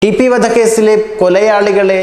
T P വധക്കേസിലെ കൊലയാളികളെ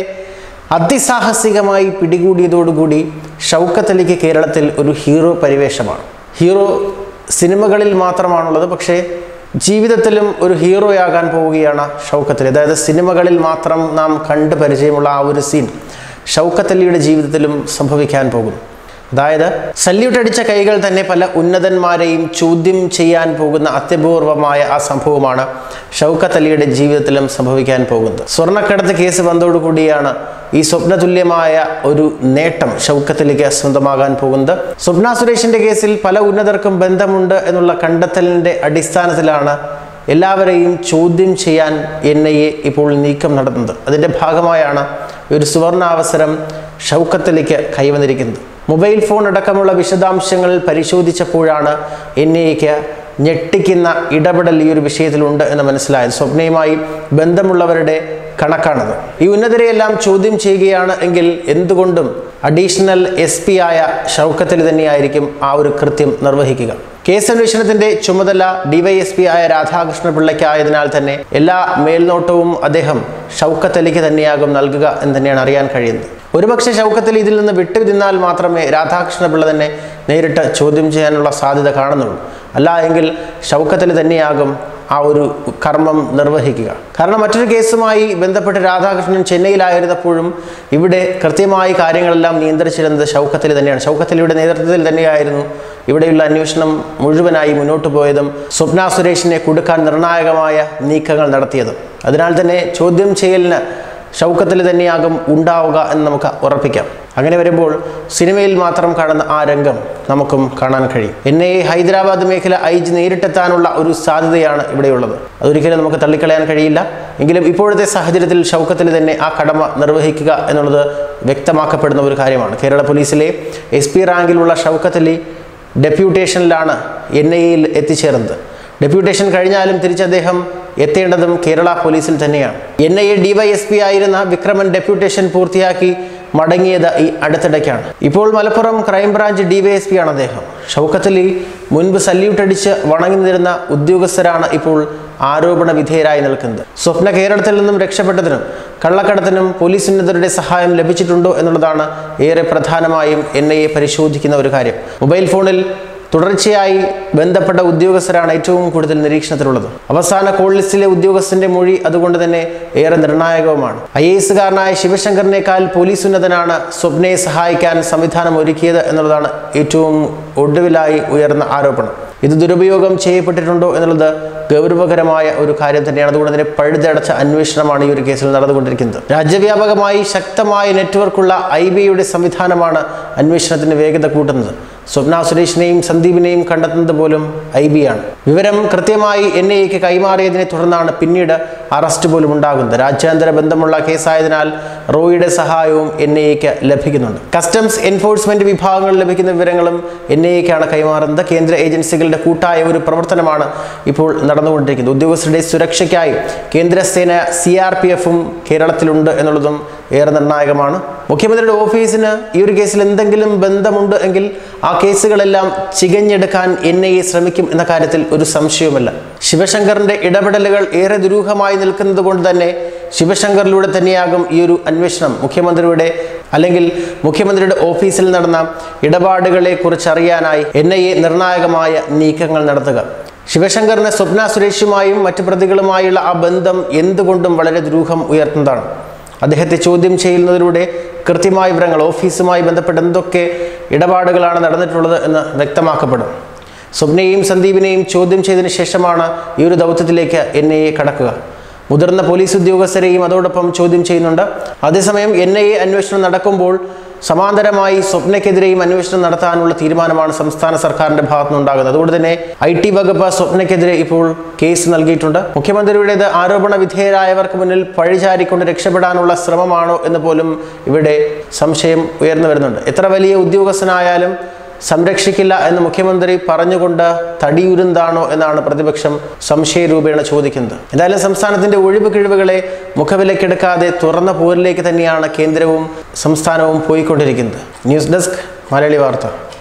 അതിസാഹസികമായി പിടികൂടിയതോടുകൂടി ഷൗക്കത്ത് അലിക്ക് കേരളത്തിൽ ഒരു ഹീറോ പരിവേഷമാണ് ഹീറോ സിനിമകളിൽ മാത്രമാണുള്ളത് പക്ഷേ ജീവിതത്തിലും ഒരു ഹീറോയാകാൻ പോവുകയാണ് ഷൗക്കത്ത് അലി അതായത് സിനിമകളിൽ മാത്രം നാം കണ്ട് പരിചയമുള്ള ആ ഒരു സീൻ ഷൗക്കത്ത് അലിയുടെ ജീവിതത്തിലും സംഭവിക്കാൻ പോകുന്നു അതായത് സല്യൂട്ട് അടിച്ച കൈകൾ തന്നെ പല ഉന്നതന്മാരെയും ചോദ്യം ചെയ്യാൻ പോകുന്ന അത്യപൂർവമായ ആ സംഭവമാണ് ഷൗക്കത്ത് അലിയുടെ ജീവിതത്തിലും സംഭവിക്കാൻ പോകുന്നത് സ്വർണ്ണക്കടത്ത് കേസ് വന്നതോടുകൂടിയാണ് ഈ സ്വപ്നതുല്യമായ ഒരു നേട്ടം ഷൗക്കത്ത് അലിക്ക് സ്വന്തമാകാൻ പോകുന്നത് സ്വപ്ന സുരേഷിന്റെ കേസിൽ പല ഉന്നതർക്കും ബന്ധമുണ്ട് എന്നുള്ള കണ്ടെത്തലിന്റെ അടിസ്ഥാനത്തിലാണ് എല്ലാവരെയും ചോദ്യം ചെയ്യാൻ എൻ ഐ എ ഇപ്പോൾ നീക്കം നടത്തുന്നത് അതിൻ്റെ ഭാഗമായാണ് ഒരു സുവർണാവസരം ഷൗക്കത്തലിക്ക് കൈവന്നിരിക്കുന്നത് മൊബൈൽ ഫോൺ അടക്കമുള്ള വിശദാംശങ്ങൾ പരിശോധിച്ചപ്പോഴാണ് എൻ ഐ എക്ക് ഞെട്ടിക്കുന്ന ഇടപെടൽ ഈ ഒരു വിഷയത്തിലുണ്ട് എന്ന് മനസ്സിലായത് സ്വപ്നയുമായി ബന്ധമുള്ളവരുടെ കണക്കാണത് ഈ ഉന്നതരെയെല്ലാം ചോദ്യം ചെയ്യുകയാണ് എങ്കിൽ എന്തുകൊണ്ടും അഡീഷണൽ എസ് പി ആയ ഷൗക്കത്തലി തന്നെയായിരിക്കും ആ ഒരു കൃത്യം നിർവഹിക്കുക കേസ് അന്വേഷണത്തിന്റെ ചുമതല ഡിവൈഎസ്പി ആയ രാധാകൃഷ്ണ പിള്ളയ്ക്കായതിനാൽ തന്നെ എല്ലാ മേൽനോട്ടവും അദ്ദേഹം ഷൗക്കത്ത് അലിക്ക് തന്നെയാകും നൽകുക എന്ന് തന്നെയാണ് അറിയാൻ കഴിയുന്നത് ഒരുപക്ഷെ ഷൗക്കത്ത് അലി ഇതിൽ നിന്ന് വിട്ടുതിന്നാൽ മാത്രമേ രാധാകൃഷ്ണ പിള്ള തന്നെ നേരിട്ട് ചോദ്യം ചെയ്യാനുള്ള സാധ്യത കാണുന്നുള്ളൂ അല്ല എങ്കിൽ ഷൗക്കത്ത് അലി തന്നെയാകും ആ ഒരു കർമ്മം നിർവഹിക്കുക കാരണം മറ്റൊരു കേസുമായി ബന്ധപ്പെട്ട് രാധാകൃഷ്ണൻ ചെന്നൈയിലായിരുന്നപ്പോഴും ഇവിടെ കൃത്യമായി കാര്യങ്ങളെല്ലാം നിയന്ത്രിച്ചിരുന്നത് ഷൗക്കത്തലി തന്നെയാണ് ഷൗക്കത്തലിയുടെ നേതൃത്വത്തിൽ തന്നെയായിരുന്നു ഇവിടെയുള്ള അന്വേഷണം മുഴുവനായി മുന്നോട്ട് പോയതും സ്വപ്ന സുരേഷിനെ കൊടുക്കാൻ നിർണായകമായ നീക്കങ്ങൾ നടത്തിയതും അതിനാൽ തന്നെ ചോദ്യം ചെയ്യലിന് ഷൗക്കത്തിൽ തന്നെയാകും ഉണ്ടാവുക എന്ന് നമുക്ക് ഉറപ്പിക്കാം അങ്ങനെ വരുമ്പോൾ സിനിമയിൽ മാത്രം കാണുന്ന ആ രംഗം നമുക്കും കാണാൻ കഴിയും എന്നെ ഹൈദരാബാദ് മേഖല ഐ ജി നേരിട്ടെത്താനുള്ള ഒരു സാധ്യതയാണ് ഇവിടെയുള്ളത് അതൊരിക്കലും നമുക്ക് തള്ളിക്കളയാൻ കഴിയില്ല എങ്കിലും ഇപ്പോഴത്തെ സാഹചര്യത്തിൽ ഷൗക്കത്തിൽ തന്നെ ആ കടമ നിർവഹിക്കുക എന്നുള്ളത് വ്യക്തമാക്കപ്പെടുന്ന ഒരു കാര്യമാണ് കേരള പോലീസിലെ എസ് പി റാങ്കിലുള്ള ഷൗക്കത്ത് അലി ഡെപ്യൂട്ടേഷനിലാണ് എൻ ഐ എയിൽ എത്തിച്ചേർന്നത് ഡെപ്യൂട്ടേഷൻ കഴിഞ്ഞാലും തിരിച്ച് അദ്ദേഹം എത്തേണ്ടതും കേരള പോലീസിൽ തന്നെയാണ് എൻ ഐ എ ഡിവൈഎസ്പി ആയിരുന്ന വിക്രമൻ ഡെപ്യൂട്ടേഷൻ പൂർത്തിയാക്കി മടങ്ങിയത് ഈ അടുത്തിടയ്ക്കാണ് ഇപ്പോൾ മലപ്പുറം ക്രൈംബ്രാഞ്ച് ഡിവൈഎസ്പി ആണ് അദ്ദേഹം ഷൗക്കത്തലി മുൻപ് സല്യൂട്ട് അടിച്ച് വണങ്ങി നിന്നിരുന്ന ഉദ്യോഗസ്ഥരാണ് ഇപ്പോൾ ആരോപണ വിധേയരായി നിൽക്കുന്നത് സ്വപ്ന കേരളത്തിൽ നിന്നും രക്ഷപ്പെട്ടതിനും കള്ളക്കടത്തിനും പോലീസ് ഉന്നതരുടെ സഹായം ലഭിച്ചിട്ടുണ്ടോ എന്നുള്ളതാണ് ഏറെ പ്രധാനമായും എൻ ഐ എ പരിശോധിക്കുന്ന ഒരു കാര്യം മൊബൈൽ ഫോണിൽ തുടർച്ചയായി ബന്ധപ്പെട്ട ഉദ്യോഗസ്ഥരാണ് ഏറ്റവും കൂടുതൽ നിരീക്ഷണത്തിലുള്ളത് അവസാന കോൾ ലിസ്റ്റിലെ ഉദ്യോഗസ്ഥന്റെ മൊഴി അതുകൊണ്ട് തന്നെ ഏറെ നിർണായകവുമാണ് ഐ എ എസുകാരനായ ശിവശങ്കറിനേക്കാൾ പോലീസ് ഉന്നതനാണ് സ്വപ്നയെ സഹായിക്കാൻ സംവിധാനം ഒരുക്കിയത് എന്നുള്ളതാണ് ഏറ്റവും ഒടുവിലായി ഉയർന്ന ആരോപണം ഇത് ദുരുപയോഗം ചെയ്യപ്പെട്ടിട്ടുണ്ടോ എന്നുള്ളത് ഗൗരവകരമായ ഒരു കാര്യം തന്നെയാണ് അതുകൊണ്ട് തന്നെ പഴുതടച്ച അന്വേഷണമാണ് ഈ ഒരു കേസിൽ നടന്നുകൊണ്ടിരിക്കുന്നത് രാജ്യവ്യാപകമായി ശക്തമായ നെറ്റ്വർക്കുള്ള ഐ ബി ഐയുടെ സംവിധാനമാണ് അന്വേഷണത്തിന് വേഗത കൂട്ടുന്നത് സ്വപ്ന സുരേഷിനെയും സന്ദീപിനെയും കണ്ടെത്തുന്നത് പോലും ഐ ബി ആണ് വിവരം കൃത്യമായി എൻ ഐ എക്ക് കൈമാറിയതിനെ തുടർന്നാണ് പിന്നീട് അറസ്റ്റ് പോലും ഉണ്ടാകുന്നത് രാജ്യാന്തര ബന്ധമുള്ള കേസായതിനാൽ റോയിയുടെ സഹായവും എൻ ഐ എക്ക് ലഭിക്കുന്നുണ്ട് കസ്റ്റംസ് എൻഫോഴ്സ്മെന്റ് വിഭാഗങ്ങൾ ലഭിക്കുന്ന വിവരങ്ങളും എൻ ഐ എക്കാണ് കൈമാറുന്നത് കേന്ദ്ര ഏജൻസികളുടെ കൂട്ടായ ഒരു പ്രവർത്തനമാണ് ഇപ്പോൾ നടന്നുകൊണ്ടിരിക്കുന്നത് ഉദ്യോഗസ്ഥരുടെ സുരക്ഷയ്ക്കായി കേന്ദ്രസേന സി ആർ പി എഫും കേരളത്തിലുണ്ട് എന്നുള്ളതും ഏറെ നിർണായകമാണ് മുഖ്യമന്ത്രിയുടെ ഓഫീസിന് ഈ ഒരു കേസിൽ എന്തെങ്കിലും ബന്ധമുണ്ട് എങ്കിൽ ആ കേസുകളെല്ലാം ചികഞ്ഞെടുക്കാൻ എൻ ഐ എ ശ്രമിക്കും എന്ന കാര്യത്തിൽ ഒരു സംശയവുമില്ല ശിവശങ്കറിന്റെ ഇടപെടലുകൾ ഏറെ ദുരൂഹമായി നിൽക്കുന്നത് കൊണ്ട് തന്നെ ശിവശങ്കറിലൂടെ തന്നെയാകും ഈ ഒരു അന്വേഷണം മുഖ്യമന്ത്രിയുടെ അല്ലെങ്കിൽ മുഖ്യമന്ത്രിയുടെ ഓഫീസിൽ നടന്ന ഇടപാടുകളെ കുറിച്ച് അറിയാനായി എൻ ഐ എ നിർണായകമായ നീക്കങ്ങൾ നടത്തുക ശിവശങ്കറിന് സ്വപ്ന സുരേഷുമായും മറ്റു പ്രതികളുമായുള്ള ആ ബന്ധം എന്തുകൊണ്ടും വളരെ ദുരൂഹം ഉയർത്തുന്നതാണ് അദ്ദേഹത്തെ ചോദ്യം ചെയ്യുന്നതിലൂടെ കൃത്യമായ വിവരങ്ങൾ ഓഫീസുമായി ബന്ധപ്പെട്ട് എന്തൊക്കെ ഇടപാടുകളാണ് നടന്നിട്ടുള്ളത് എന്ന് വ്യക്തമാക്കപ്പെടും സ്വപ്നയെയും സന്ദീപിനെയും ചോദ്യം ചെയ്തതിനു ശേഷമാണ് ഈ ഒരു ദൗത്യത്തിലേക്ക് എൻ ഐ എ കടക്കുക മുതിർന്ന പോലീസ് ഉദ്യോഗസ്ഥരെയും അതോടൊപ്പം ചോദ്യം ചെയ്യുന്നുണ്ട് അതേസമയം എൻ ഐ എ അന്വേഷണം നടക്കുമ്പോൾ സമാന്തരമായി സ്വപ്നയ്ക്കെതിരെയും അന്വേഷണം നടത്താനുള്ള തീരുമാനമാണ് സംസ്ഥാന സർക്കാരിന്റെ ഭാഗത്തുനിന്നുണ്ടാകുന്നത് അതുകൊണ്ട് തന്നെ ഐ ടി വകുപ്പ് സ്വപ്നയ്ക്കെതിരെ ഇപ്പോൾ കേസ് നൽകിയിട്ടുണ്ട് മുഖ്യമന്ത്രിയുടേത് ആരോപണ വിധേയരായവർക്ക് മുന്നിൽ പഴിചാരിക്കൊണ്ട് രക്ഷപ്പെടാനുള്ള ശ്രമമാണോ എന്ന് പോലും ഇവിടെ സംശയം ഉയർന്നു വരുന്നുണ്ട് എത്ര വലിയ ഉദ്യോഗസ്ഥനായാലും സംരക്ഷിക്കില്ല എന്ന് മുഖ്യമന്ത്രി പറഞ്ഞുകൊണ്ട് തടിയുരുന്താണോ എന്നാണ് പ്രതിപക്ഷം സംശയരൂപേണ ചോദിക്കുന്നത് എന്തായാലും സംസ്ഥാനത്തിന്റെ ഒഴിവ് കിഴിവുകളെ മുഖവിലക്കെടുക്കാതെ തുറന്ന പോരിലേക്ക് തന്നെയാണ് കേന്ദ്രവും സംസ്ഥാനവും പോയിക്കൊണ്ടിരിക്കുന്നത് ന്യൂസ് ഡെസ്ക് മലയാളി വാർത്ത